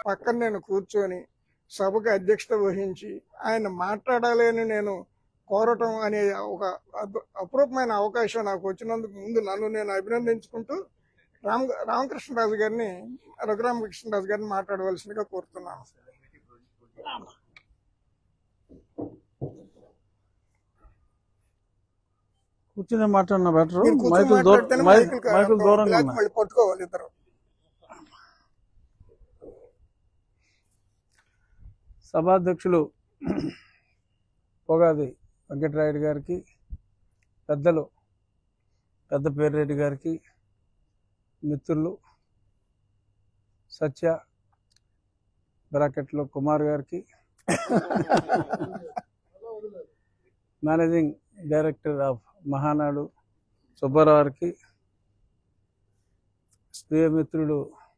పక్కన నేను కూర్చొని సభకు అధ్యక్షత వహించి ఆయన మాట్లాడాలి అని నేను కోరటం అనే ఒక అద్భు- అపరూపమైన అవకాశం నాకు వచ్చినందుకు ముందు నన్ను నేను అభినందించుకుంటూ రామ రామకృష్ణరాజు గారిని రఘురామకృష్ణరాజు గారిని మాట్లాడవలసిందిగా కోరుతున్నాను కూర్చుని మాట్లాడిన బెటర్ మీరు కూర్చొని మైకులు దూరం మాట్లాడితేనే మై- మైకులు కా- మైకులు దూరంగా లేకపోతే ఉన్నాయి మళ్ళీ పట్టుకోవాలి ఇద్దరు సభాధ్యక్షులు పొగాది వెంకటరాయుడు గారికి పెద్దలు పెద్ద పేర్రెడ్డి గారికి మిత్రులు సత్య బ్రాకెట్లో కుమార్ గారికి managing director of Mahanadu Subbarao గారికి స్వీయ మిత్రుడు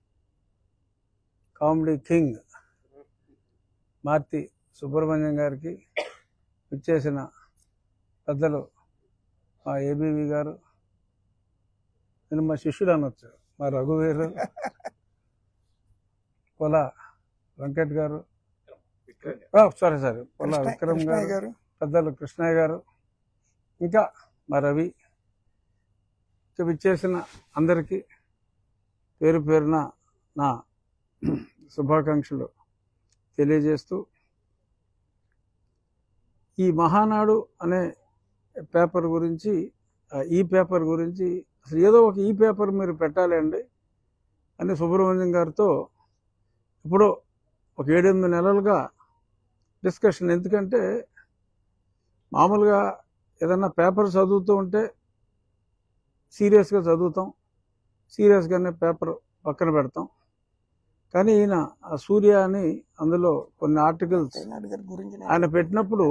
కామెడీ కింగ్ మార్తి సుబ్రహ్మణ్యం గారికి ఇచ్చేసిన పెద్దలు మా ఏబీవి గారు నేను మా శిష్యుడు అనొచ్చు మా రఘువీరు పొల వెంకట్ గారు సారీ సారీ పొల కృష్ణ- విక్రమ్ కృష్ణయ్య గారు గారు పెద్దలు కృష్ణయ్య గారు ఇంకా మా రవి ఇక ఇచ్చేసిన అందరికీ పేరు పేరున నా శుభాకాంక్షలు తెలియజేస్తూ ఈ మహానాడు అనే పేపర్ గురించి ఆ ఈ పేపర్ గురించి అసలు ఏదో ఒక ఈ పేపర్ మీరు పెట్టాలి అండి అని సుబ్రహ్మణ్యం గారితో ఇప్పుడు ఒక ఏడెనిమిది నెలలుగా డిస్కషన్ ఎందుకంటే మామూలుగా ఏదన్నా పేపర్ చదువుతూ ఉంటే సీరియస్గా చదువుతాం సీరియస్గానే పేపర్ పక్కన పెడతాం కానీ ఈయన ఆ సూర్య అని అందులో కొన్ని ఆర్టికల్స్ తేనాడు గారి గురించి నేను ఆయన పెట్టినప్పుడు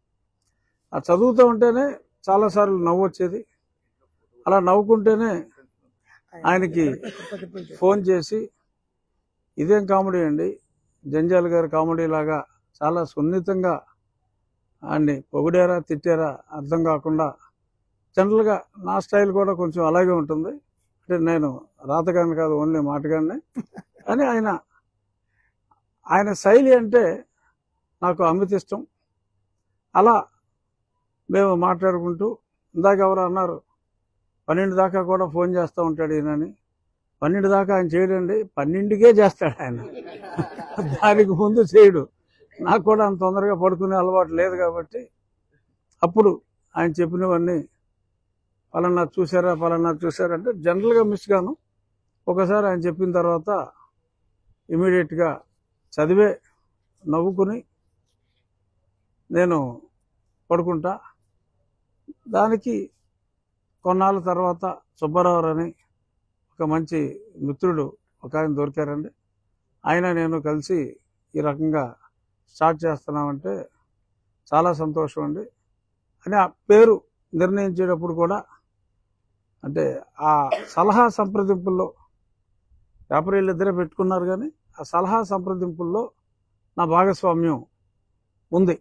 ఆ చదువుతూ ఉంటేనే చాలాసార్లు నవ్వు వచ్చేది అలా నవ్వుకుంటేనే ఆయనకి ఫోన్ చేసి ఇదేం కామెడీ అండి జంజాల్ గారి కామెడీ లాగా చాలా సున్నితంగా ఆయన్ని పొగిడారా తిట్టారా అర్థం కాకుండా జనరల్గా నా స్టైల్ కూడా కొంచెం అలాగే ఉంటుంది అంటే నేను రాతగాని కాదు ఓన్లీ మాటగానే కానీ ఆయన ఆయన శైలి అంటే నాకు అమిత ఇష్టం అలా మేము మాట్లాడుకుంటూ ఇందాక ఎవరు అన్నారు పన్నెండు దాకా కూడా ఫోన్ చేస్తూ ఉంటాడు ఈయనని పన్నెండు దాకా ఆయన చేయడండి పన్నెండుకే చేస్తాడు ఆయన దానికి ముందు చేయడు నాకు కూడా అంత తొందరగా పడుకునే అలవాటు లేదు కాబట్టి అప్పుడు ఆయన చెప్పినవన్నీ పలానా చూసారా పలానా చూసారా అంటే జనరల్గా మిస్ గాను ఒకసారి ఆయన చెప్పిన తర్వాత ఇమీడియట్గా చదివే నవ్వుకుని నేను పడుకుంటా దానికి కొన్నాళ్ళ తర్వాత సుబ్బారావు అని ఒక మంచి మిత్రుడు ఒక ఆయన దొరికారండి ఆయన నేను కలిసి ఈ రకంగా స్టార్ట్ చేస్తున్నామంటే చాలా సంతోషం అండి అని ఆ పేరు నిర్ణయించేటప్పుడు కూడా అంటే ఆ సలహా సంప్రదింపుల్లో పేపర్ వీళ్ళిద్దరే పెట్టుకున్నారు కానీ ఆ సలహా సంప్రదింపుల్లో నా భాగస్వామ్యం ఉంది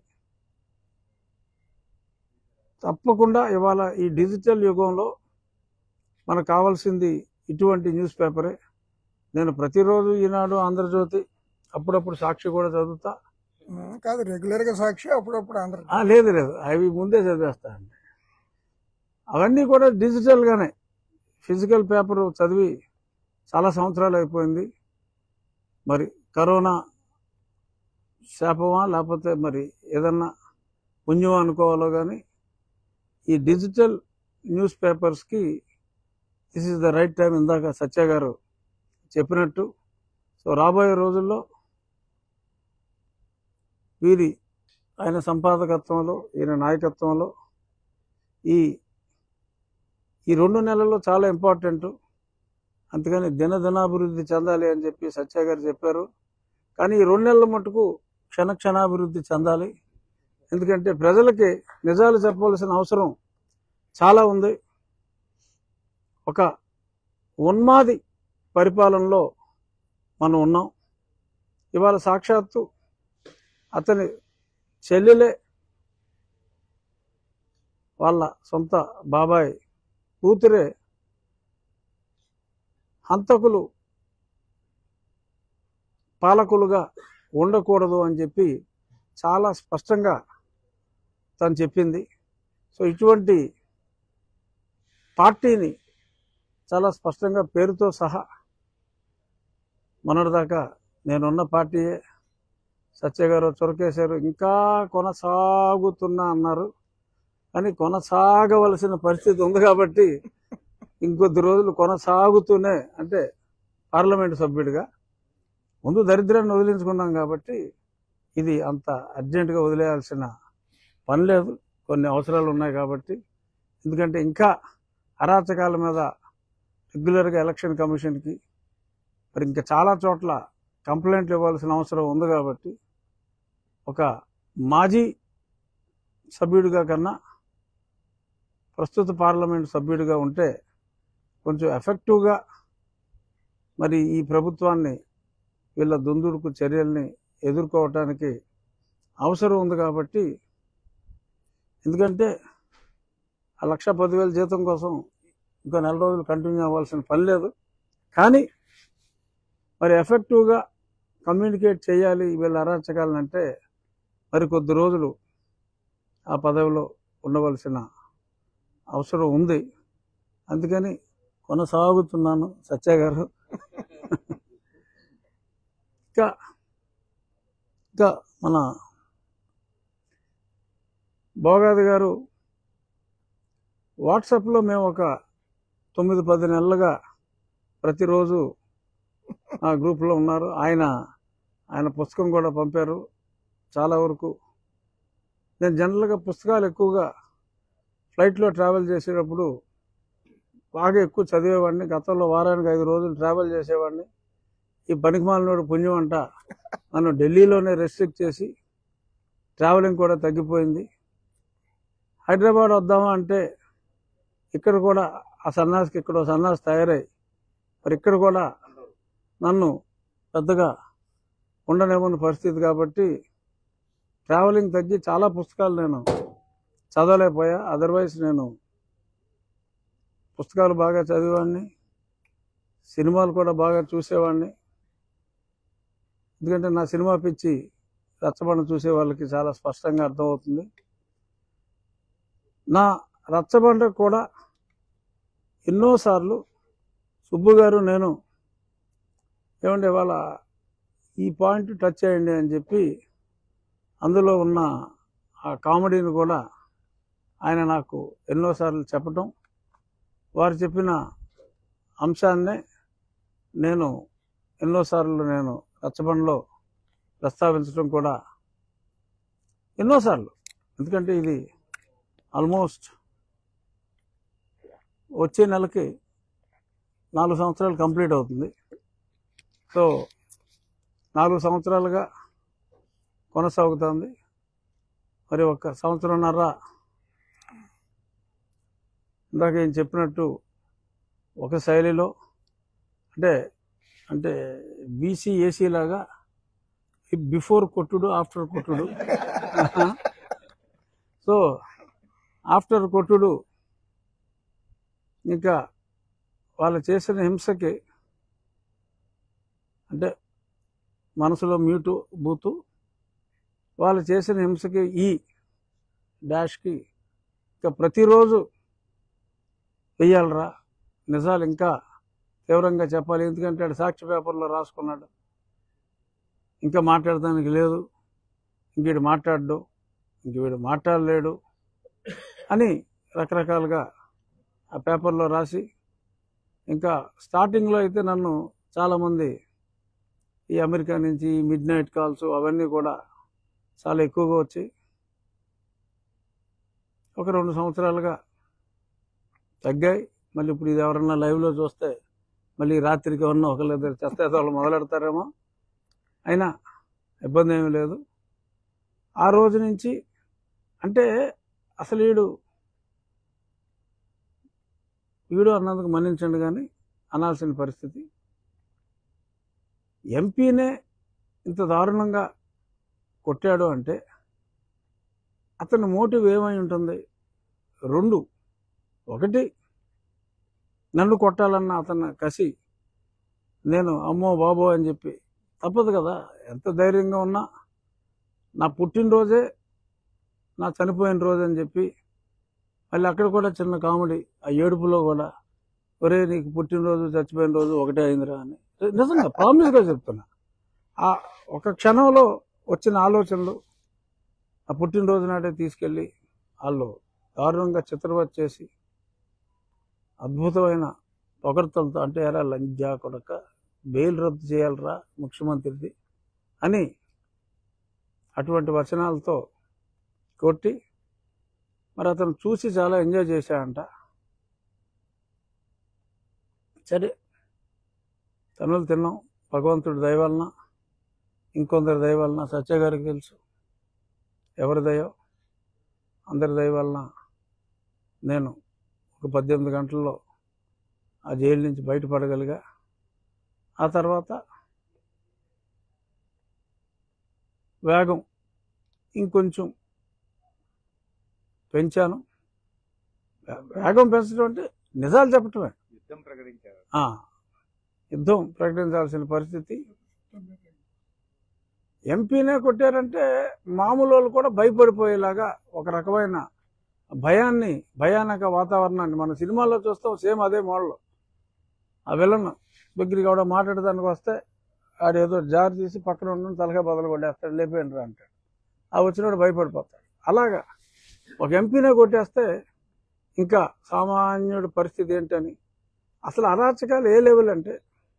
తప్పకుండా ఇవాళ ఈ డిజిటల్ యుగంలో మనకు కావాల్సింది ఇటువంటి న్యూస్ పేపరే నేను ప్రతిరోజు ఈనాడు ఆంధ్రజ్యోతి అప్పుడప్పుడు సాక్షి కూడా చదువుతా ఉమ్, కాదు రెగ్యులర్ గా సాక్షి అప్పుడప్పుడు ఆంధ్ర ఆ, లేదు లేదు అవి ముందే చదివేస్తానండి అవన్నీ కూడా డిజిటల్గానే ఫిజికల్ పేపర్ చదివి చాలా సంవత్సరాలు అయిపోయింది మరి కరోనా శాపమా లేకపోతే మరి ఏదన్నా పుణ్యం అనుకోవాలో కానీ ఈ డిజిటల్ న్యూస్ పేపర్స్కి this is the right time ఇందాక సత్య గారు చెప్పినట్టు సో రాబోయే రోజుల్లో వీరి ఆయన సంపాదకత్వంలో ఈయన నాయకత్వంలో ఈ ఈ రెండు నెలల్లో చాలా ఇంపార్టెంట్ అందుకని దినదినాభివృద్ధి చెందాలి అని చెప్పి సత్య గారు చెప్పారు కానీ ఈ రెండు నెలల మటుకు క్షణ క్షణాభివృద్ధి చెందాలి ఎందుకంటే ప్రజలకి నిజాలు చెప్పవలసిన అవసరం చాలా ఉంది ఒక ఉన్మాది పరిపాలనలో మనం ఉన్నాం ఇవాళ సాక్షాత్తు అతని చెల్లెలే వాళ్ళ సొంత బాబాయ్ కూతురే హంతకులు పాలకులుగా ఉండకూడదు అని చెప్పి చాలా స్పష్టంగా తను చెప్పింది సో ఇటువంటి పార్టీని చాలా స్పష్టంగా పేరుతో సహా మొన్నటిదాకా నేనున్న పార్టీయే సత్య గారు చొరకేశారు ఇంకా కొనసాగుతున్నా అన్నారు కానీ కొనసాగవలసిన పరిస్థితి ఉంది కాబట్టి ఇంకొద్ది రోజులు కొనసాగుతూనే అంటే పార్లమెంటు సభ్యుడిగా ముందు దరిద్రాన్ని వదిలించుకున్నాం కాబట్టి ఇది అంత అర్జెంటుగా వదిలేయాల్సిన పని లేదు కొన్ని అవసరాలు ఉన్నాయి కాబట్టి ఎందుకంటే ఇంకా అరాచకాల మీద రెగ్యులర్గా ఎలక్షన్ కమిషన్కి మరి ఇంకా చాలా చోట్ల కంప్లైంట్లు ఇవ్వాల్సిన అవసరం ఉంది కాబట్టి ఒక మాజీ సభ్యుడిగా కన్నా ప్రస్తుత పార్లమెంట్ సభ్యుడిగా ఉంటే కొంచెం ఎఫెక్టివ్గా మరి ఈ ప్రభుత్వాన్ని వీళ్ళ దుందుడుకు చర్యల్ని ఎదుర్కోవటానికి అవసరం ఉంది కాబట్టి ఎందుకంటే ఆ లక్ష పదివేల జీతం కోసం ఇంకా నెల రోజులు కంటిన్యూ అవ్వాల్సిన పని లేదు కానీ మరి ఎఫెక్టివ్గా కమ్యూనికేట్ చేయాలి వీళ్ళ అరాచకాలను అంటే మరి కొద్ది రోజులు ఆ పదవిలో ఉండవలసిన అవసరం ఉంది అందుకని కొనసాగుతున్నాను సత్య గారు ఇంకా ఇంకా మన బోగాది గారు వాట్సాప్లో మేము ఒక తొమ్మిది పది నెలలుగా ప్రతిరోజు ఆ గ్రూప్లో ఉన్నారు ఆయన ఆయన పుస్తకం కూడా పంపారు చాలా వరకు నేను జనరల్గా పుస్తకాలు ఎక్కువగా ఫ్లైట్లో ట్రావెల్ చేసేటప్పుడు బాగా ఎక్కువ చదివేవాడిని గతంలో వారానికి ఐదు రోజులు ట్రావెల్ చేసేవాడిని ఈ పనికిమాలినోడు పుణ్యం అంట నన్ను ఢిల్లీలోనే రెస్ట్రిక్ట్ చేసి ట్రావెలింగ్ కూడా తగ్గిపోయింది హైదరాబాద్ వద్దామా అంటే ఇక్కడ కూడా ఆ సన్నాసికి ఇక్కడ ఓ సన్నాసి తయారై మరి ఇక్కడ కూడా నన్ను పెద్దగా ఉండనివ్వని పరిస్థితి కాబట్టి ట్రావెలింగ్ తగ్గి చాలా పుస్తకాలు నేను చదవలేకపోయా అదర్వైజ్ నేను పుస్తకాలు బాగా చదివేవాడిని సినిమాలు కూడా బాగా చూసేవాడిని ఎందుకంటే నా సినిమా పిచ్చి రచ్చబండ చూసే వాళ్ళకి చాలా స్పష్టంగా అర్థమవుతుంది నా రచ్చబండ కూడా ఎన్నోసార్లు సుబ్బు గారు నేను ఏమంటే ఇవాళ ఈ పాయింట్ టచ్ చేయండి అని చెప్పి అందులో ఉన్న ఆ కామెడీని కూడా ఆయన నాకు ఎన్నోసార్లు చెప్పటం వారు చెప్పిన అంశాన్నే నేను ఎన్నోసార్లు నేను రచ్చబండలో ప్రస్తావించడం కూడా ఎన్నోసార్లు ఎందుకంటే ఇది ఆల్మోస్ట్ వచ్చే నెలకి నాలుగు సంవత్సరాలు కంప్లీట్ అవుతుంది సో నాలుగు సంవత్సరాలుగా కొనసాగుతుంది మరి ఒక సంవత్సరంన్నర ఇందాక ఏం చెప్పినట్టు ఒక శైలిలో అంటే అంటే బీసీ ఏసీ లాగా బిఫోర్ కొట్టుడు ఆఫ్టర్ కొట్టుడు సో ఆఫ్టర్ కొట్టుడు ఇంకా వాళ్ళు చేసిన హింసకి అంటే మనసులో మ్యూటు బూతు వాళ్ళు చేసిన హింసకి ఈ డాష్కి ఇంకా ప్రతిరోజు వెయ్యాలరా నిజాలు ఇంకా తీవ్రంగా చెప్పాలి ఎందుకంటే ఆడు సాక్షి పేపర్లో రాసుకున్నాడు ఇంకా మాట్లాడటానికి లేదు ఇంక వీడు మాట్లాడడు ఇంక వీడు మాట్లాడలేడు అని రకరకాలుగా ఆ పేపర్లో రాసి ఇంకా స్టార్టింగ్లో అయితే నన్ను చాలామంది ఈ అమెరికా నుంచి మిడ్ నైట్ కాల్స్ అవన్నీ కూడా చాలా ఎక్కువగా వచ్చాయి ఒక రెండు సంవత్సరాలుగా తగ్గాయి మళ్ళీ ఇప్పుడు ఇది ఎవరన్నా లైవ్లో చూస్తే మళ్ళీ రాత్రికి ఎవరన్నా ఒకళ్ళిద్దరు చేస్తే వాళ్ళు మొదలెడతారేమో అయినా ఇబ్బంది ఏమీ లేదు ఆ రోజు నుంచి అంటే అసలు వీడు వీడు అన్నందుకు మన్నించండి కానీ అనాల్సిన పరిస్థితి ఎంపీనే ఇంత దారుణంగా కొట్టాడు అంటే అతని మోటివ్ ఏమై ఉంటుంది రెండు ఒకటి నన్ను కొట్టాలన్న అతని కసి నేను అమ్మో బాబో అని చెప్పి తప్పదు కదా ఎంత ధైర్యంగా ఉన్నా నా పుట్టినరోజే నా చనిపోయిన రోజు అని చెప్పి మళ్ళీ అక్కడ కూడా చిన్న కామెడీ ఆ ఏడుపులో కూడా ఒరే నీకు పుట్టినరోజు చచ్చిపోయిన రోజు ఒకటే అయిందిరా అని నిజంగా ప్రామిస్గా చెప్తున్నా ఆ ఒక క్షణంలో వచ్చిన ఆలోచనలు ఆ పుట్టినరోజు నాటే తీసుకెళ్ళి వాళ్ళు దారుణంగా చిత్రవత్ చేసి అద్భుతమైన పొగడ్తలతో అంటే ఎరా లంజా కొడక బెయిల్ రద్దు చేయాలరా ముఖ్యమంత్రిది అని అటువంటి వచనాలతో కొట్టి మరి అతను చూసి చాలా ఎంజాయ్ చేశాడంట సరే తనులు తిన్నాం భగవంతుడి దయ వలన ఇంకొందరి దయ వలన సత్య గారికి తెలుసు ఎవరి దయో అందరి దయ వలన నేను ఒక పద్దెనిమిది గంటల్లో ఆ జైలు నుంచి బయటపడగలిగా ఆ తర్వాత వేగం ఇంకొంచెం పెంచాను వే- వేగం పెంచడం అంటే నిజాలు చెప్పటమే యుద్ధం ప్రకటించారు ఆ, యుద్ధం ప్రకటించాల్సిన పరిస్థితి ఎంపీనే కొట్టారంటే మామూలు వాళ్ళు కూడా భయపడిపోయేలాగా ఒక రకమైన భయాన్ని భయానక వాతావరణాన్ని మన సినిమాల్లో చూస్తాం సేమ్ అదే మోడల్ ఆ విలన్ దగ్గరికి కూడా మాట్లాడడానికి వస్తే ఆడేదో జారి తీసి పక్కన ఉన్న తలగా బదులు కొట్టేస్తాడు లేపేయండి రా అంటాడు ఆ వచ్చినోడు భయపడిపోతాడు అలాగా ఒక ఎంపీనే కొట్టేస్తే ఇంకా సామాన్యుడి పరిస్థితి ఏంటని అసలు అరాచకాలు ఏ లెవెల్ అంటే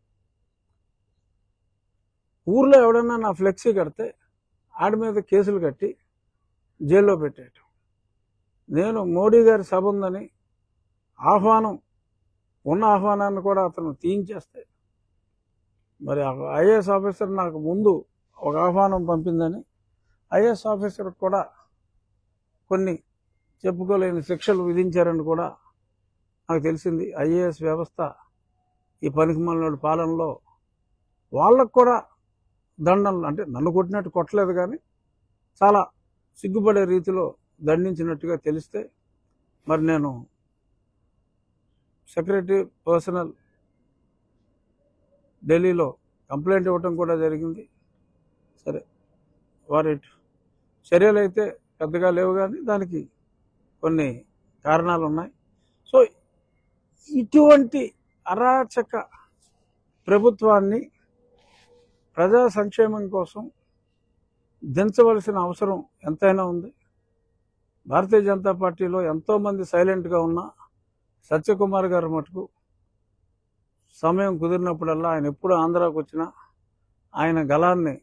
ఊర్లో ఎవడన్నా నా ఫ్లెక్సీ కడితే ఆడి మీద కేసులు కట్టి జైల్లో పెట్టేయటం నేను మోడీ గారి సభ ఉందని ఆహ్వానం ఉన్న ఆహ్వానాన్ని కూడా అతను తీయించేస్తే మరి ఐఏఎస్ ఆఫీసర్ నాకు ముందు ఒక ఆహ్వానం పంపిందని ఐఏఎస్ ఆఫీసర్ కూడా కొన్ని చెప్పుకోలేని శిక్షలు విధించారని కూడా నాకు తెలిసింది ఐఏఎస్ వ్యవస్థ ఈ పనికిమాలినోడి పాలనలో వాళ్ళకు కూడా దండనలు అంటే నన్ను కొట్టినట్టు కొట్టలేదు కానీ చాలా సిగ్గుపడే రీతిలో దండించినట్టుగా తెలిస్తే మరి నేను సెక్రటరీ పర్సనల్ ఢిల్లీలో కంప్లైంట్ ఇవ్వటం కూడా జరిగింది సరే వారి చర్యలు అయితే పెద్దగా లేవు కానీ దానికి కొన్ని కారణాలు ఉన్నాయి సో ఇటువంటి అరాచక ప్రభుత్వాన్ని ప్రజా సంక్షేమం కోసం దించవలసిన అవసరం ఎంతైనా ఉంది భారతీయ జనతా పార్టీలో ఎంతోమంది సైలెంట్గా ఉన్న సత్యకుమార్ గారు మటుకు సమయం కుదిరినప్పుడల్లా ఆయన ఎప్పుడు ఆంధ్రాకు వచ్చినా ఆయన గలాన్ని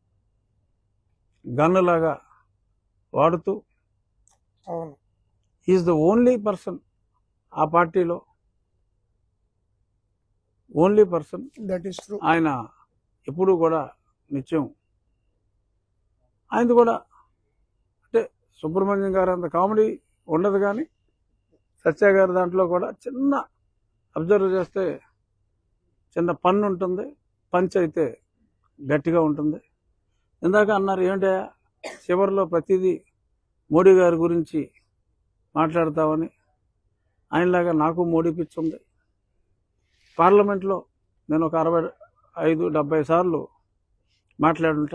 గన్నులాగా వాడుతూ అవును ఈజ్ ద ఓన్లీ పర్సన్ ఆ పార్టీలో only person that is true ఆయన ఎప్పుడూ కూడా నిత్యం ఆయనది కూడా అంటే సుబ్రహ్మణ్యం గారు అంత కామెడీ ఉండదు కానీ సత్య గారి దాంట్లో కూడా చిన్న అబ్జర్వ్ చేస్తే చిన్న పన్ను ఉంటుంది పంచ్ అయితే గట్టిగా ఉంటుంది ఇందాక అన్నారు ఏంటో చివరిలో ప్రతిదీ మోడీ గారి గురించి మాట్లాడతామని ఆయనలాగా నాకు మోడీ పిచ్చి ఉంది పార్లమెంట్లో నేను ఒక అరవై ఐదు డెబ్బై సార్లు మాట్లాడుంటా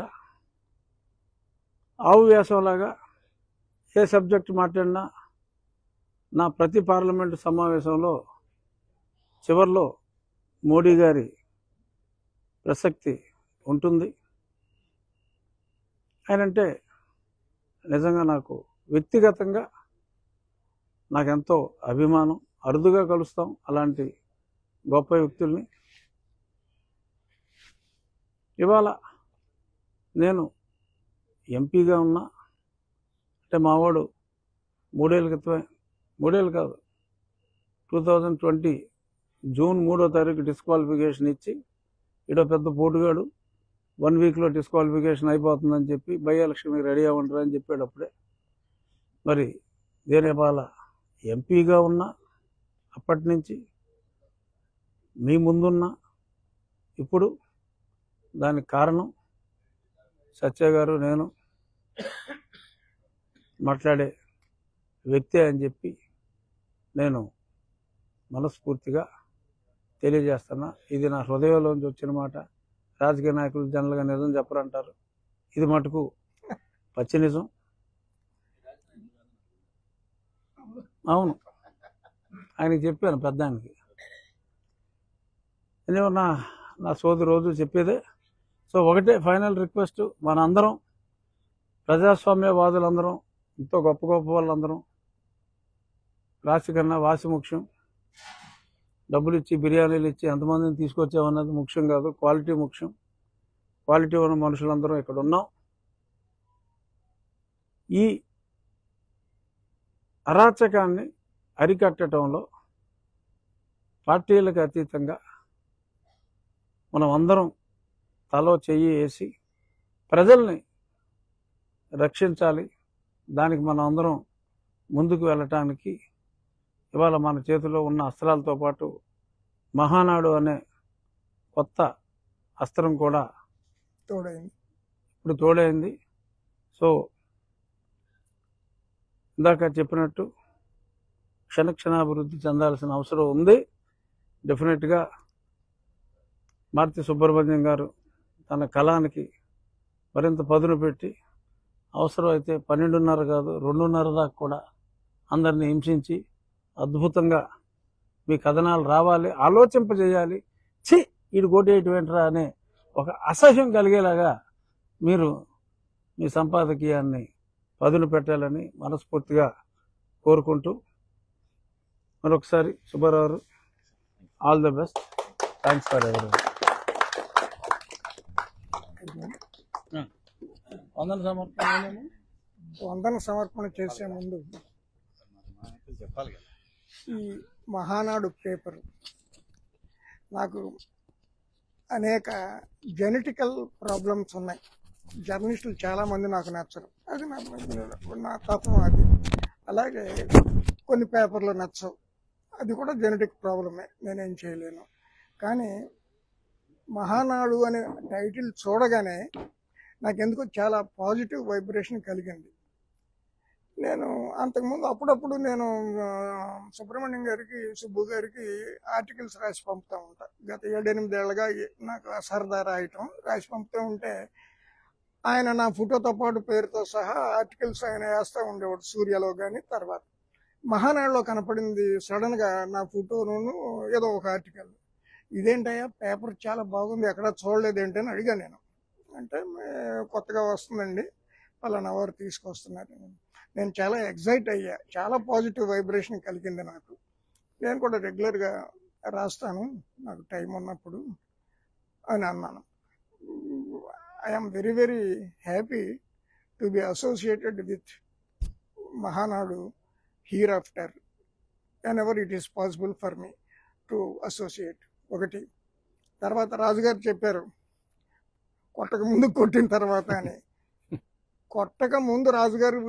ఆవు వ్యాసంలాగా ఏ సబ్జెక్ట్ మాట్లాడినా నా ప్రతి పార్లమెంటు సమావేశంలో చివర్లో మోడీ గారి ప్రసక్తి ఉంటుంది ఆయనంటే నిజంగా నాకు వ్యక్తిగతంగా నాకెంతో అభిమానం అరుదుగా కలుస్తాం అలాంటి గొప్ప వ్యక్తుల్ని ఇవాళ నేను ఎంపీగా ఉన్నా అంటే మావాడు మూడేళ్ళ క్రితమే మూడేళ్ళు కాదు టూ థౌజండ్ ట్వంటీ జూన్ మూడో తారీఖు డిస్క్వాలిఫికేషన్ ఇచ్చి ఇడో పెద్ద పోటుగాడు వన్ వీక్లో డిస్క్వాలిఫికేషన్ అయిపోతుందని చెప్పి బై ఎలక్షన్కి రెడీ అవ్వంటారు అని చెప్పేటప్పుడే మరి దేనేపాల ఎంపీగా ఉన్నా అప్పటి నుంచి మీ ముందున్న ఇప్పుడు దానికి కారణం సత్య గారు నేను మాట్లాడే వ్యక్తే అని చెప్పి నేను మనస్ఫూర్తిగా తెలియజేస్తున్నా ఇది నా హృదయంలోంచి వచ్చిన మాట రాజకీయ నాయకులు జనరల్గా నిజం చెప్పరంటారు ఇది మటుకు పచ్చి నిజం అవును ఆయనకి చెప్పాను పెద్ద ఆయనకి నేను నా నా సోది రోజు చెప్పేదే సో ఒకటే ఫైనల్ రిక్వెస్ట్ మనందరం ప్రజాస్వామ్యవాదులందరం ఎంతో గొప్ప గొప్ప వాళ్ళందరం రాశి కన్నా వాసి ముఖ్యం డబ్బులు ఇచ్చి బిర్యానీలు ఇచ్చి ఎంతమందిని తీసుకొచ్చామన్నది ముఖ్యం కాదు క్వాలిటీ ముఖ్యం క్వాలిటీ ఉన్న మనుషులందరం ఇక్కడ ఉన్నాం ఈ అరాచకాన్ని అరికట్టడంలో పార్టీలకు అతీతంగా మనం అందరం తలో చెయ్యి వేసి ప్రజల్ని రక్షించాలి దానికి మనం అందరం ముందుకు వెళ్ళటానికి ఇవాళ మన చేతిలో ఉన్న అస్త్రాలతో పాటు మహానాడు అనే కొత్త అస్త్రం కూడా తోడైంది ఇప్పుడు తోడైంది సో ఇందాక చెప్పినట్టు క్షణక్షణాభివృద్ధి చెందాల్సిన అవసరం ఉంది డెఫినెట్గా మారుతి సుబ్రహ్మణ్యం గారు తన కళానికి మరింత పదును పెట్టి అవసరమైతే పన్నెండున్నర కాదు రెండున్నర దాకా కూడా అందరిని హింసించి అద్భుతంగా మీ కథనాలు రావాలి ఆలోచింపజేయాలి ఛీ ఈడు కోటేటువంటిరా అనే ఒక అసహ్యం కలిగేలాగా మీరు మీ సంపాదకీయాన్ని పదును పెట్టాలని మనస్ఫూర్తిగా కోరుకుంటూ మరొకసారి Subbarao all the best thanks for ఎవరి వందన సమర్పణ వందన సమర్పణ చేసే ముందు చెప్పాలి కదా ఈ మహానాడు పేపర్ నాకు అనేక జెనెటికల్ ప్రాబ్లమ్స్ ఉన్నాయి జర్నలిస్టులు చాలా మంది నాకు నచ్చరు అది నా నా తత్వం అది అలాగే కొన్ని పేపర్లు నచ్చవు అది కూడా జెనెటిక్ ప్రాబ్లమే నేనేం చేయలేను కానీ మహానాడు అనే టైటిల్ చూడగానే నాకెందుకో చాలా పాజిటివ్ వైబ్రేషన్ కలిగింది నేను అంతకుముందు అప్పుడప్పుడు నేను ఆ, సుబ్రహ్మణ్యం గారికి సుబ్బు గారికి ఆర్టికల్స్ రాసి పంపుతూ ఉంటా గత ఏడెనిమిదేళ్లుగా ఈ- నాకు ఆ సరదా రాయటం రాసి పంపుతూ ఉంటే ఆయన నా ఫోటోతో పాటు పేరుతో సహా ఆర్టికల్స్ ఆయన వేస్తూ ఉండేవాడు సూర్యలో కానీ తర్వాత మహానాడులో కనపడింది సడన్ గా నా ఫోటోను ఏదో ఒక ఆర్టికల్ ఇదేంటయ్యా పేపర్ చాలా బాగుంది ఎక్కడా చూడలేదు ఏంటి అని అడిగా నేను అంటే "మే- కొత్తగా వస్తుందండి పలానా వారు తీసుకొస్తున్నారు నేను చాలా ఎగ్జైట్ అయ్యా చాలా పాజిటివ్ వైబ్రేషన్ కలిగింది నాకు నేను కూడా రెగ్యులర్గా రాస్తాను నాకు టైం ఉన్నప్పుడు అని అన్నాను I'm very very happy to be associated with Mahanadu hereafter whenever it is possible for me to associate ఒకటి తర్వాత రాజుగారు చెప్పారు కొట్టక ముందు కొట్టిన తర్వాత అని కొట్టక ముందు రాజుగారు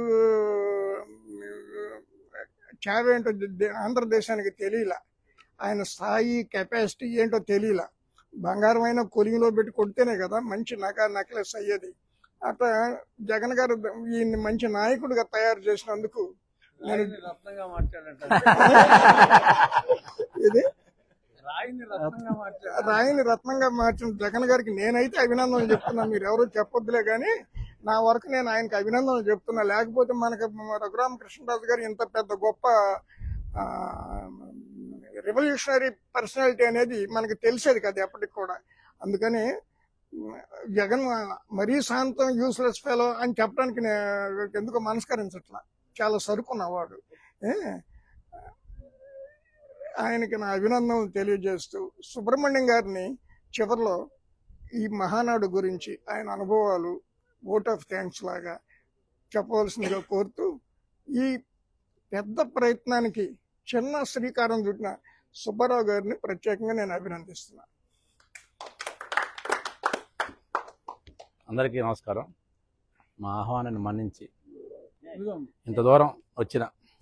చావేంటో దే- ఆంధ్రదేశానికి తెలియలా ఆయన స్థాయి కెపాసిటీ ఏంటో తెలియలా బంగారం అయినా కొలిగిలో పెట్టి కొడితేనే కదా మంచి నక నెక్లెస్ అయ్యేది అట్లా జగన్ గారు ఈయన్ని మంచి నాయకుడిగా తయారు చేసినందుకు నేను రత్నంగా మాట్లాడంట ఇది రాయిని రత్నంగా మాట్లాడారు రాయిని రత్నంగా మార్చిన జగన్ గారికి నేనైతే అభినందనలు చెప్తున్నా మీరు ఎవరు చెప్పొద్దులే కానీ నా వరకు నేను ఆయనకి అభినందనలు చెప్తున్నా లేకపోతే మనకి రఘురామ కృష్ణరాజు గారు ఇంత పెద్ద గొప్ప రెవల్యూషనరీ పర్సనాలిటీ అనేది మనకి తెలిసేది కదా ఎప్పటికి కూడా అందుకని ఉమ్, జగన్ మరీ శాంతం యూస్లెస్ ఫెలో అని చెప్పడానికి నేను ఎందుకో మనస్కరించట్లా చాలా సరుకున్నవాడు ఏ ఆయనకి నా అభినందనలు తెలియజేస్తూ సుబ్రహ్మణ్యం గారిని చివరిలో ఈ మహానాడు గురించి ఆయన అనుభవాలు ఓట్ ఆఫ్ థ్యాంక్స్ లాగా చెప్పవలసిందిగా కోరుతూ ఈ పెద్ద ప్రయత్నానికి చిన్న శ్రీకారం చుట్టిన సుబ్బారావు గారిని ప్రత్యేకంగా నేను అభినందిస్తున్నాను అందరికీ నమస్కారం మా ఆహ్వానాన్ని మన్నించి ఇంత దూరం వచ్చిన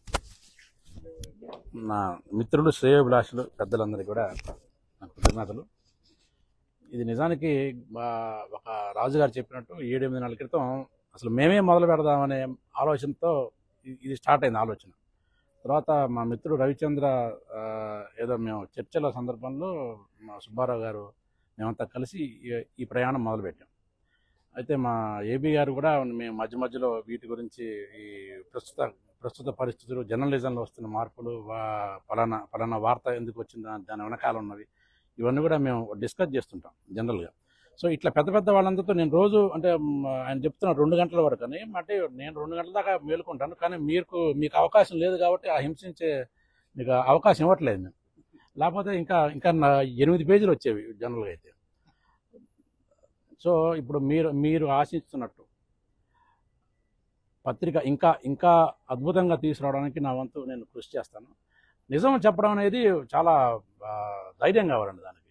నా మిత్రులు శ్రేయోభిలాషులు పెద్దలందరికీ కూడా నా కృతజ్ఞతలు ఇది నిజానికి బా- ఒక రాజుగారు చెప్పినట్టు ఏడెనిమిది నెలల క్రితం అసలు మేమే మొదలు పెడదామనే ఆలోచనతో ఇ- ఇది స్టార్ట్ అయింది ఆలోచన తర్వాత మా మిత్రుడు రవిచంద్ర ఆ, ఏదో మేము చర్చల సందర్భంలో మా సుబ్బారావు గారు మేమంతా కలిసి ఈ- ఈ ప్రయాణం మొదలుపెట్టాం అయితే మా ఏబీ గారు కూడా మేము మధ్య మధ్యలో వీటి గురించి ఈ ప్రస్తుత ప్రస్తుత పరిస్థితులు జర్నలిజంలో వస్తున్న మార్పులు వా- పలానా పలానా వార్త ఎందుకు వచ్చిందా దాని వెనకాల ఉన్నవి ఇవన్నీ కూడా మేము డిస్కస్ చేస్తుంటాం జనరల్గా సో ఇట్లా పెద్ద పెద్ద వాళ్ళందరితో నేను రోజు అంటే మ్, ఆయన చెప్తున్న రెండు గంటల వరకు అని అంటే నేను రెండు గంటల దాకా మేలుకుంటాను కానీ మీకు మీకు అవకాశం లేదు కాబట్టి ఆ హింసించే మీకు అవకాశం ఇవ్వట్లేదు మేము లేకపోతే ఇంకా ఇంకా నా ఎనిమిది పేజీలు వచ్చేవి జనరల్గా అయితే సో ఇప్పుడు మీరు మీరు ఆశిస్తున్నట్టు పత్రిక ఇంకా ఇంకా అద్భుతంగా తీసుకురావడానికి నా వంతు నేను కృషి చేస్తాను నిజం చెప్పడం అనేది చాలా ఆ, ధైర్యం కావాలండి దానికి